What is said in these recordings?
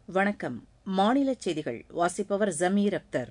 வணக்கம் மாநிலச் செய்திகள் வாசிப்பவர் ஜமீர் அக்தர்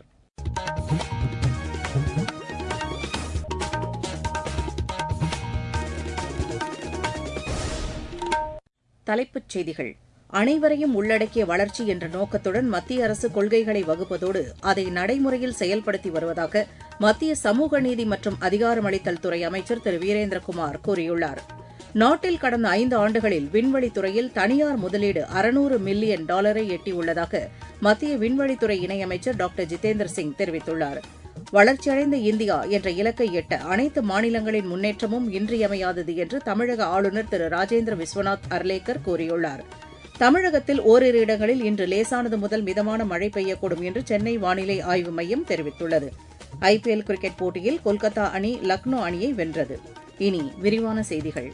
தலைப்புச் செய்திகள் அனைவரையும் உள்ளடக்கிய வளர்ச்சி என்ற நோக்கத்துடன் மத்திய அரசு கொள்கைகளை வகுப்பதோடு அதை நடைமுறையில் செயல்படுத்தி வருவதாக மத்திய சமூக நீதி மற்றும் அதிகாரமளித்தல் துறை அமைச்சர் திரு வீரேந்திரகுமார் கூறியுள்ளார் நாட்டில் கடந்த ஐந்து ஆண்டுகளில் விண்வெளித்துறையில் தனியார் முதலீடு அறுநூறு மில்லியன் டாலரை எட்டியுள்ளதாக மத்திய விண்வெளித்துறை இணையமைச்சர் டாக்டர் ஜிதேந்திர சிங் தெரிவித்துள்ளார் வளர்ச்சியடைந்த இந்தியா என்ற இலக்கை எட்ட அனைத்து மாநிலங்களின் முன்னேற்றமும் இன்றியமையாதது என்று தமிழக ஆளுநர் திரு ராஜேந்திர விஸ்வநாத் அர்லேக்கர் கூறியுள்ளார் தமிழகத்தில் ஓரிரு இடங்களில் இன்று லேசானது முதல் மிதமான மழை பெய்யக்கூடும் என்று சென்னை வானிலை ஆய்வு மையம் தெரிவித்துள்ளது ஐபிஎல் கிரிக்கெட் போட்டியில் கொல்கத்தா அணி லக்னோ அணியை வென்றது இனி விரிவான செய்திகள்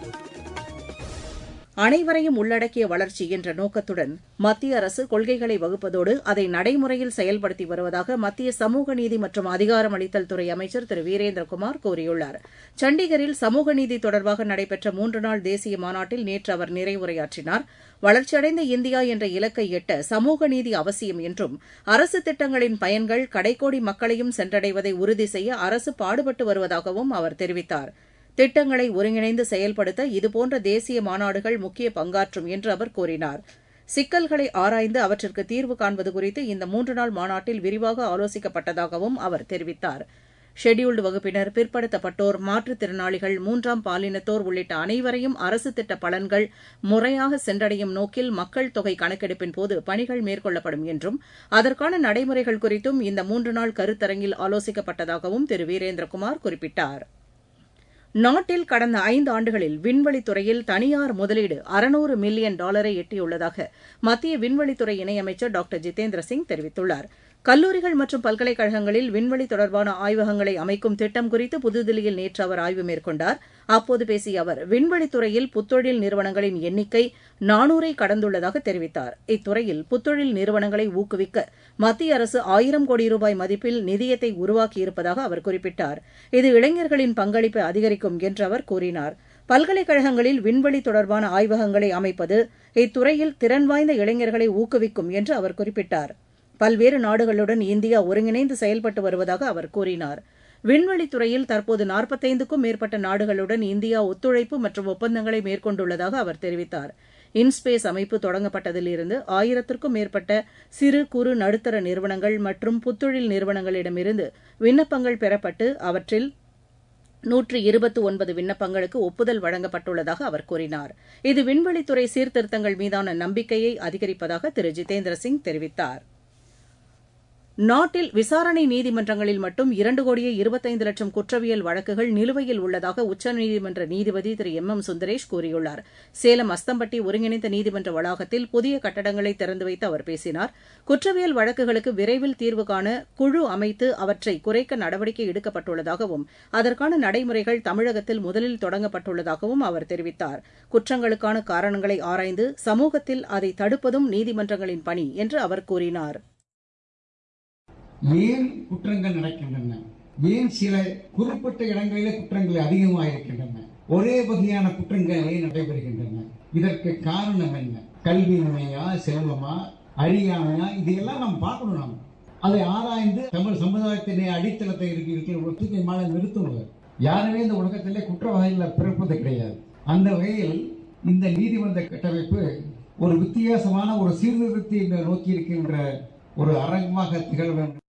அனைவரையும் உள்ளடக்கிய வளர்ச்சி என்ற நோக்கத்துடன் மத்திய அரசு கொள்கைகளை வகுப்பதோடு அதை நடைமுறையில் செயல்படுத்தி வருவதாக மத்திய சமூக நீதி மற்றும் அதிகாரமளித்தல் துறை அமைச்சர் திரு வீரேந்திரகுமார் கூறியுள்ளார் சண்டிகரில் சமூக நீதி தொடர்பாக நடைபெற்ற மூன்று நாள் தேசிய மாநாட்டில் நேற்று அவர் நிறைவுரையாற்றினார் வளர்ச்சியடைந்த இந்தியா என்ற இலக்கை எட்ட சமூக நீதி அவசியம் என்றும் அரசு திட்டங்களின் பயன்கள் கடைக்கோடி மக்களையும் சென்றடைவதை உறுதி செய்ய அரசு பாடுபட்டு வருவதாகவும் அவர் தெரிவித்தார் திட்டங்களை ஒருங்கிணைந்து செயல்படுத்த இதுபோன்ற தேசிய மாநாடுகள் முக்கிய பங்காற்றும் என்று அவர் கூறினார் சிக்கல்களை ஆராய்ந்து அவற்றிற்கு தீர்வு காண்பது குறித்து இந்த மூன்று நாள் மாநாட்டில் விரிவாக ஆலோசிக்கப்பட்டதாகவும் அவர் தெரிவித்தார் ஷெட்யூல்டு வகுப்பினர் பிற்படுத்தப்பட்டோர் மாற்றுத்திறனாளிகள் மூன்றாம் பாலினத்தோர் உள்ளிட்ட அனைவரையும் அரசு திட்ட பலன்கள் முறையாக சென்றடையும் நோக்கில் மக்கள் தொகை கணக்கெடுப்பின் போது பணிகள் மேற்கொள்ளப்படும் என்றும் அதற்கான நடைமுறைகள் குறித்தும் இந்த மூன்று நாள் கருத்தரங்கில் ஆலோசிக்கப்பட்டதாகவும் திரு வீரேந்திரகுமார் குறிப்பிட்டார் நாட்டில் கடந்த ஐந்து ஆண்டுகளில் விண்வெளித்துறையில் தனியார் முதலீடு அறுநூறு மில்லியன் டாலரை எட்டியுள்ளதாக மத்திய விண்வெளித்துறை இணையமைச்சர் டாக்டர் ஜிதேந்திர சிங் தெரிவித்துள்ளார் கல்லூரிகள் மற்றும் பல்கலைக்கழகங்களில் விண்வெளி தொடர்பான ஆய்வகங்களை அமைக்கும் திட்டம் குறித்து புதுதில்லியில் நேற்று அவர் ஆய்வு மேற்கொண்டார் அப்போது பேசிய அவர் விண்வெளித்துறையில் புத்தொழில் நிறுவனங்களின் எண்ணிக்கை நானூறை கடந்துள்ளதாக தெரிவித்தார் இத்துறையில் புத்தொழில் நிறுவனங்களை ஊக்குவிக்க மத்திய அரசு ஆயிரம் கோடி ரூபாய் மதிப்பில் நிதியத்தை உருவாக்கியிருப்பதாக அவர் குறிப்பிட்டார் இது இளைஞர்களின் பங்களிப்பை அதிகரிக்கும் என்று அவர் கூறினார் பல்கலைக்கழகங்களில் விண்வெளி தொடர்பான ஆய்வகங்களை அமைப்பது இத்துறையில் திறன் வாய்ந்த இளைஞர்களை ஊக்குவிக்கும் என்று அவர் குறிப்பிட்டார் பல்வேறு நாடுகளுடன் இந்தியா ஒருங்கிணைந்து செயல்பட்டு வருவதாக அவர் கூறினார் விண்வெளித்துறையில் தற்போது நாற்பத்தைந்துக்கும் மேற்பட்ட நாடுகளுடன் இந்தியா ஒத்துழைப்பு மற்றும் ஒப்பந்தங்களை மேற்கொண்டுள்ளதாக அவர் தெரிவித்தார் இன்ஸ்பேஸ் அமைப்பு தொடங்கப்பட்டதிலிருந்து ஆயிரத்திற்கும் மேற்பட்ட சிறு குறு நடுத்தர நிறுவனங்கள் மற்றும் புத்தொழில் நிறுவனங்களிடமிருந்து விண்ணப்பங்கள் பெறப்பட்டு அவற்றில் நூற்று இருபத்து ஒன்பது விண்ணப்பங்களுக்கு ஒப்புதல் வழங்கப்பட்டுள்ளதாக அவர் கூறினார் இது விண்வெளித்துறை சீர்திருத்தங்கள் மீதான நம்பிக்கையை அதிகரிப்பதாக திரு ஜிதேந்திர சிங் தெரிவித்தார் நாட்டில் விசாரணை நீதிமன்றங்களில் மட்டும் இரண்டு கோடியே இருபத்தைந்து லட்சம் குற்றவியல் வழக்குகள் நிலுவையில் உள்ளதாக உச்சநீதிமன்ற நீதிபதி திரு எம் எம் சுந்தரேஷ் கூறியுள்ளார் சேலம் அஸ்தம்பட்டி ஒருங்கிணைந்த நீதிமன்ற வளாகத்தில் புதிய கட்டடங்களை திறந்து வைத்து அவர் பேசினார் குற்றவியல் வழக்குகளுக்கு விரைவில் தீர்வு காண குழு அமைத்து அவற்றை குறைக்க நடவடிக்கை எடுக்கப்பட்டுள்ளதாகவும் அதற்கான நடைமுறைகள் தமிழகத்தில் முதலில் தொடங்கப்பட்டுள்ளதாகவும் அவர் தெரிவித்தார் குற்றங்களுக்கான காரணங்களை ஆராய்ந்து சமூகத்தில் அதை தடுப்பதும் நீதிமன்றங்களின் பணி என்று அவர் கூறினார் ஏன் குற்றங்கள் நடக்கின்றன ஏன் சில குறிப்பிட்ட இடங்களிலே குற்றங்கள் அதிகமாக இருக்கின்றன ஒரே வகையான குற்றங்கள் ஏன் நடைபெறுகின்றன இதற்கு காரணம் என்ன கல்வியின்மையா செல்வமா அறியாமையா இதையெல்லாம் நாம் பார்க்கணும் நாம் அதை ஆராய்ந்து தமிழ் சமுதாயத்திலே அடித்தளத்தை இருக்கிற ஒத்துக்கை மாலை நிறுத்துவது யாருமே இந்த உலகத்திலே குற்ற வகையில் பிறப்பது கிடையாது அந்த வகையில் இந்த நீதிமன்ற கட்டமைப்பு ஒரு வித்தியாசமான ஒரு சீர்திருத்தத்தை நோக்கி இருக்கின்ற ஒரு அரங்கமாக திகழ வேண்டும்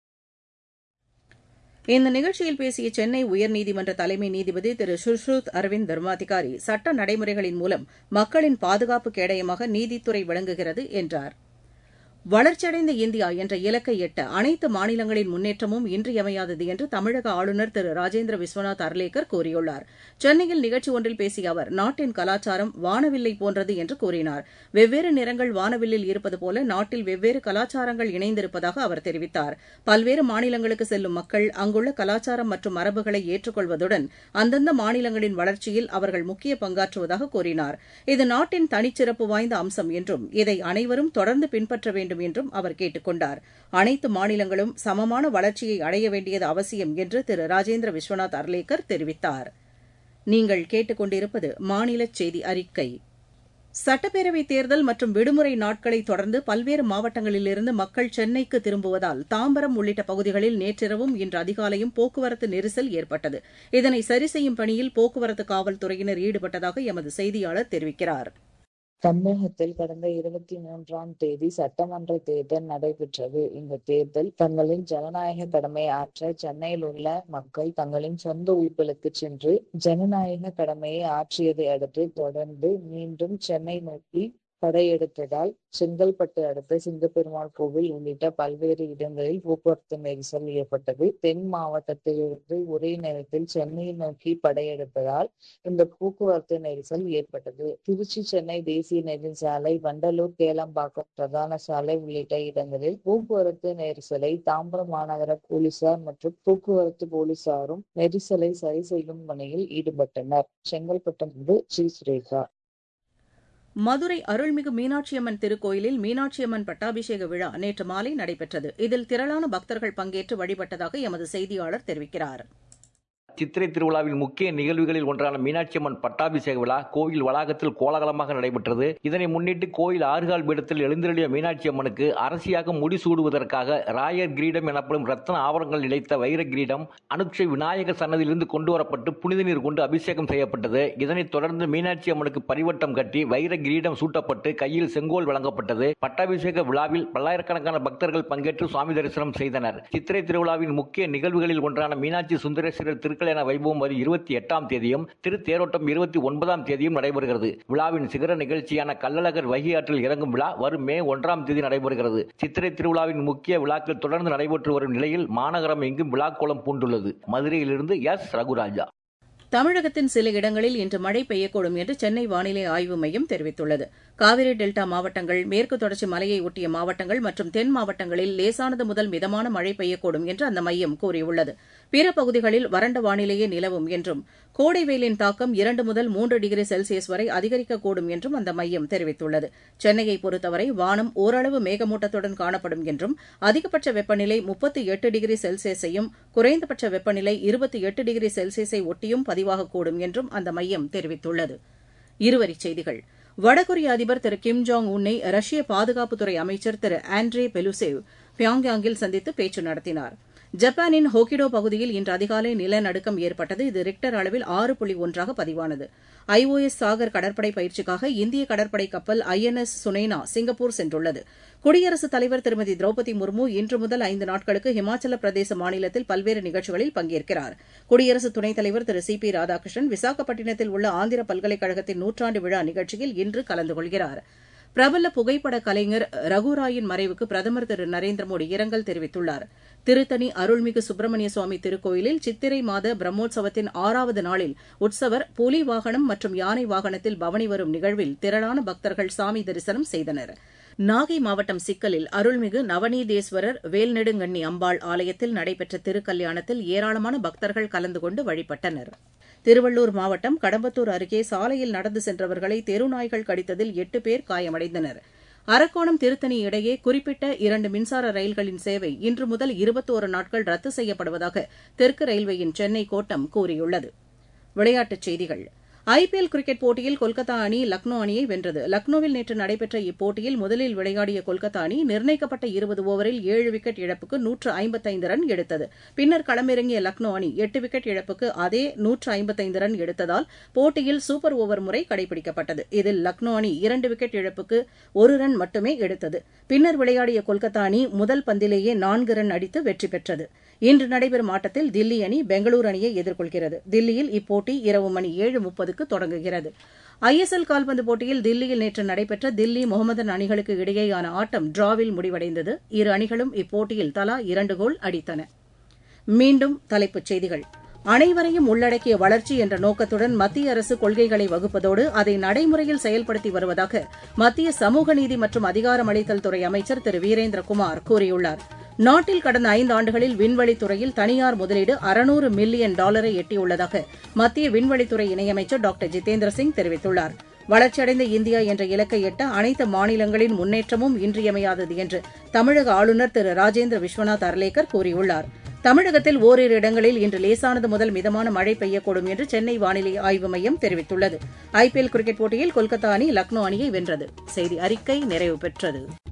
இந்த நிகழ்ச்சியில் பேசிய சென்னை உயர்நீதிமன்ற தலைமை நீதிபதி திரு சுஷ்ருத் அரவிந்த் தர்மாதிகாரி சட்ட நடைமுறைகளின் மூலம் மக்களின் பாதுகாப்பு கேடயமாக நீதித்துறை விளங்குகிறது என்றார் வளர்ச்சியடைந்த இந்தியா என்ற இலக்கை எட்ட அனைத்து மாநிலங்களின் முன்னேற்றமும் இன்றியமையாதது என்று தமிழக ஆளுநர் திரு ராஜேந்திர விஸ்வநாத் அர்லேக்கர் கூறியுள்ளார் சென்னையில் நிகழ்ச்சி ஒன்றில் பேசிய அவர் நாட்டின் கலாச்சாரம் வானவில்லை போன்றது என்று கூறினார் வெவ்வேறு நிறங்கள் வானவில்லில் இருப்பது போல நாட்டில் வெவ்வேறு கலாச்சாரங்கள் இணைந்திருப்பதாக அவர் தெரிவித்தார் பல்வேறு மாநிலங்களுக்கு செல்லும் மக்கள் அங்குள்ள கலாச்சாரம் மற்றும் மரபுகளை ஏற்றுக்கொள்வதுடன் அந்தந்த மாநிலங்களின் வளர்ச்சியில் அவர்கள் முக்கிய பங்காற்றுவதாக கூறினார் இது நாட்டின் தனிச்சிறப்பு வாய்ந்த அம்சம் என்றும் இதை அனைவரும் தொடர்ந்து பின்பற்ற வேண்டும் என்றும் அவர் கேட்டுக் கொண்டார் அனைத்து மாநிலங்களும் சமமான வளர்ச்சியை அடைய வேண்டியது அவசியம் என்று திரு ராஜேந்திர விஸ்வநாத் அர்லேக்கர் தெரிவித்தார் நீங்கள் கேட்டுக் கொண்டிருப்பது மாநில செய்தி அறிக்கை சட்டப்பேரவைத் தேர்தல் மற்றும் விடுமுறை நாட்களை தொடர்ந்து பல்வேறு மாவட்டங்களிலிருந்து மக்கள் சென்னைக்கு திரும்புவதால் தாம்பரம் உள்ளிட்ட பகுதிகளில் நேற்றிரவும் இன்று அதிகாலையும் போக்குவரத்து நெரிசல் ஏற்பட்டது இதனை சரி செய்யும் பணியில் போக்குவரத்து காவல்துறையினர் ஈடுபட்டதாக எமது செய்தியாளர் தெரிவிக்கிறார் தமிழகத்தில் கடந்த இருபத்தி மூன்றாம் தேதி சட்டமன்ற தேர்தல் நடைபெற்றது இந்த தேர்தல் தங்களின் ஜனநாயக கடமையை ஆற்ற சென்னையில் உள்ள மக்கள் தங்களின் சொந்த ஊர்களுக்கு சென்று ஜனநாயக கடமையை ஆற்றியதை அடுத்து தொடர்ந்து மீண்டும் சென்னை நோக்கி படையெடுத்ததால் செங்கல்பட்டு அடுத்த சிங்கப்பெருமாள் கோவில் உள்ளிட்ட பல்வேறு இடங்களில் போக்குவரத்து நெரிசல் ஏற்பட்டது தென் மாவட்டத்திலிருந்து ஒரே நேரத்தில் சென்னையை நோக்கி படையெடுத்ததால் இந்த போக்குவரத்து நெரிசல் ஏற்பட்டது திருச்சி சென்னை தேசிய நெடுஞ்சாலை வண்டலூர் கேளம்பாக்கம் பிரதான சாலை உள்ளிட்ட இடங்களில் போக்குவரத்து நெரிசலை தாம்பரம் மாநகர போலீசார் மற்றும் போக்குவரத்து போலீசாரும் நெரிசலை சரி செய்யும் பணியில் ஈடுபட்டனர் செங்கல்பட்டு ஸ்ரீ சுரேகா மதுரை அருள்மிகு மீனாட்சியம்மன் திருக்கோயிலில் மீனாட்சியம்மன் பட்டாபிஷேக விழா நேற்று மாலை நடைபெற்றது இதில் திரளான பக்தர்கள் பங்கேற்று வழிபட்டதாக எமது செய்தியாளர் தெரிவிக்கிறார் சித்திரை திருவிழாவின் முக்கிய நிகழ்வுகளில் ஒன்றான மீனாட்சி அம்மன் பட்டாபிஷேக விழா கோயில் வளாகத்தில் கோலாகலமாக நடைபெற்றது இதனை முன்னிட்டு கோயில் ஆறுகால் பீடத்தில் எழுந்தருளிய மீனாட்சி அம்மனுக்கு அரசியாக முடிசூடுவதற்காக ராயர் கிரீடம் எனப்படும் ரத்ன ஆவரங்கள் இழைத்த வைர கிரீடம் அனுட்சை விநாயகர் சன்னதியிலிருந்து கொண்டு வரப்பட்டு புனித நீர் கொண்டு அபிஷேகம் செய்யப்பட்டது இதனைத் தொடர்ந்து மீனாட்சி அம்மனுக்கு பரிவட்டம் கட்டி வைர கிரீடம் சூட்டப்பட்டு கையில் செங்கோல் வழங்கப்பட்டது பட்டாபிஷேக விழாவில் பல்லாயிரக்கணக்கான பக்தர்கள் பங்கேற்று சுவாமி தரிசனம் செய்தனர் சித்திரை திருவிழாவின் முக்கிய நிகழ்வுகளில் ஒன்றான மீனாட்சி சுந்தரேஸ்வரர் திருக்கல்யாண வைபவம் வரும் இருபத்தி எட்டாம் தேதியும் திருத்தேரோட்டம் இருபத்தி ஒன்பதாம் தேதியும் நடைபெறுகிறது விழாவின் சிகர நிகழ்ச்சியான கள்ளழகர் வைகை ஆற்றில் இறங்கும் விழா வரும் மே ஒன்றாம் தேதி நடைபெறுகிறது சித்திரை திருவிழாவின் முக்கிய விழாக்கள் தொடர்ந்து நடைபெற்று வரும் நிலையில் மாநகரம் எங்கும் விழாக்கோலம் பூண்டுள்ளது மதுரையிலிருந்து எஸ் ரகுராஜா தமிழகத்தின் சில இடங்களில் இன்று மழை பெய்யக்கூடும் என்று சென்னை வானிலை ஆய்வு மையம் தெரிவித்துள்ளது காவிரி டெல்டா மாவட்டங்கள் மேற்கு தொடர்ச்சி மலையை ஒட்டிய மாவட்டங்கள் மற்றும் தென் மாவட்டங்களில் லேசானது முதல் மிதமான மழை பெய்யக்கூடும் என்று அந்த மையம் கூறியுள்ளது பிற பகுதிகளில் வறண்ட வானிலையே நிலவும் என்றும் கோடை வெயிலின் தாக்கம் இரண்டு முதல் மூன்று டிகிரி செல்சியஸ் வரை அதிகரிக்கக்கூடும் என்றும் அந்த மையம் தெரிவித்துள்ளது சென்னையை பொறுத்தவரை வானம் ஓரளவு மேகமூட்டத்துடன் காணப்படும் என்றும் அதிகபட்ச வெப்பநிலை முப்பத்தி எட்டு டிகிரி செல்சியஸையும் குறைந்தபட்ச வெப்பநிலை இருபத்தி எட்டு டிகிரி செல்சியஸை ஒட்டியும் பதிவாகக்கூடும் என்றும் அந்த மையம் தெரிவித்துள்ளது இருவரிச் செய்திகள் வடகொரிய அதிபர் திரு கிம் ஜாங் உன்னை ரஷ்ய பாதுகாப்புத்துறை அமைச்சர் திரு ஆண்ட்ரே பெலுசேவ் பியாங்யாங்கில் சந்தித்து பேச்சு நடத்தினார் ஜப்பானின் ஹோக்கிடோ பகுதியில் இன்று அதிகாலை நிலநடுக்கம் ஏற்பட்டது இது ரிக்டர் அளவில் ஆறு புள்ளி ஒன்றாக பதிவானது ஐஓஎஸ் சாகர் கடற்படை பயிற்சிக்காக இந்திய கடற்படை கப்பல் ஐஎன்எஸ் சுனேனா சிங்கப்பூர் சென்றுள்ளது குடியரசுத் தலைவர் திருமதி திரௌபதி முர்மு இன்று முதல் ஐந்து நாட்களுக்கு ஹிமாச்சல பிரதேச மாநிலத்தில் பல்வேறு நிகழ்ச்சிகளில் பங்கேற்கிறார் குடியரசு துணைத் தலைவர் திரு சி பி ராதாகிருஷ்ணன் விசாகப்பட்டினத்தில் உள்ள ஆந்திர பல்கலைக்கழகத்தின் நூற்றாண்டு விழா நிகழ்ச்சியில் இன்று கலந்து கொள்கிறார் பிரபல புகைப்பட கலைஞர் ரகுராயின் மறைவுக்கு பிரதமர் திரு நரேந்திர மோடி இரங்கல் தெரிவித்துள்ளார் திருத்தணி அருள்மிகு சுப்பிரமணிய சுவாமி திருக்கோயிலில் சித்திரை மாத பிரம்மோற்சவத்தின் ஆறாவது நாளில் உற்சவர் புலி வாகனம் மற்றும் யானை வாகனத்தில் பவனி வரும் நிகழ்வில் திரளான பக்தர்கள் சாமி தரிசனம் செய்தனர் நாகை மாவட்டம் சிக்கலில் அருள்மிகு நவநீதேஸ்வரர் வேல்நெடுங்கண்ணி அம்பாள் ஆலயத்தில் நடைபெற்ற திருக்கல்யாணத்தில் ஏராளமான பக்தர்கள் கலந்து கொண்டு வழிபட்டனர் திருவள்ளூர் மாவட்டம் கடம்பத்தூர் அருகே சாலையில் நடந்து சென்றவர்களை தெருநாய்கள் கடித்ததில் எட்டு பேர் காயமடைந்தனர் அரக்கோணம் திருத்தணி இடையே குறிப்பிட்ட இரண்டு மின்சார ரயில்களின் சேவை இன்று முதல் இருபத்தோரு நாட்கள் ரத்து செய்யப்படுவதாக தெற்கு ரயில்வேயின் சென்னை கோட்டம் கூறியுள்ளது விளையாட்டுச் செய்திகள் ஐபிஎல் கிரிக்கெட் போட்டியில் கொல்கத்தா அணி லக்னோ அணியை வென்றது லக்னோவில் நேற்று நடைபெற்ற இப்போட்டியில் முதலில் விளையாடிய கொல்கத்தா அணி நிர்ணயிக்கப்பட்ட இருபது ஓவரில் ஏழு விக்கெட் இழப்புக்கு நூற்று ஐம்பத்தைந்து ரன் எடுத்தது பின்னர் களமிறங்கிய லக்னோ அணி எட்டு விக்கெட் இழப்புக்கு அதே நூற்று ஐம்பத்தைந்து ரன் எடுத்ததால் போட்டியில் சூப்பர் ஓவர் முறை கடைபிடிக்கப்பட்டது இதில் லக்னோ அணி இரண்டு விக்கெட் இழப்புக்கு ஒரு ரன் மட்டுமே எடுத்தது பின்னர் விளையாடிய கொல்கத்தா அணி முதல் பந்திலேயே நான்கு ரன் அடித்து வெற்றி பெற்றது இன்று நடைபெறும் ஆட்டத்தில் தில்லி அணி பெங்களூரு அணியை எதிர்கொள்கிறது தில்லியில் இப்போட்டி இரவு மணி ஏழு முப்பதுக்கு தொடங்குகிறது ஐஎஸ்எல் கால்பந்து போட்டியில் தில்லியில் நேற்று நடைபெற்ற தில்லி முகமதன் அணிகளுக்கு இடையேயான ஆட்டம் டிராவில் முடிவடைந்தது இரு அணிகளும் இப்போட்டியில் தலா இரண்டு கோல் அடித்தன மீண்டும் தலைப்புச் செய்திகள் அனைவரையும் உள்ளடக்கிய வளர்ச்சி என்ற நோக்கத்துடன் மத்திய அரசு கொள்கைகளை வகுப்பதோடு அதை நடைமுறையில் செயல்படுத்தி வருவதாக மத்திய சமூக நீதி மற்றும் அதிகாரமளித்தல் துறை அமைச்சர் திரு வீரேந்திரகுமார் கூறியுள்ளார் நாட்டில் கடந்த ஐந்து ஆண்டுகளில் விண்வெளித்துறையில் தனியார் முதலீடு அறுநூறு மில்லியன் டாலரை எட்டியுள்ளதாக மத்திய விண்வெளித்துறை இணையமைச்சர் டாக்டர் ஜிதேந்திர சிங் தெரிவித்துள்ளார் வளர்ச்சியடைந்த இந்தியா என்ற இலக்கை எட்ட அனைத்து மாநிலங்களின் முன்னேற்றமும் இன்றியமையாதது என்று தமிழக ஆளுநர் திரு ராஜேந்திர விஸ்வநாத் அர்லேக்கர் கூறியுள்ளார் தமிழகத்தில் ஓரிரு இடங்களில் இன்று லேசானது முதல் மிதமான மழை பெய்யக்கூடும் என்று சென்னை வானிலை ஆய்வு மையம் தெரிவித்துள்ளது ஐபிஎல் கிரிக்கெட் போட்டியில் கொல்கத்தா அணி லக்னோ அணியை வென்றது செய்தி அறிக்கை நிறைவு பெற்றது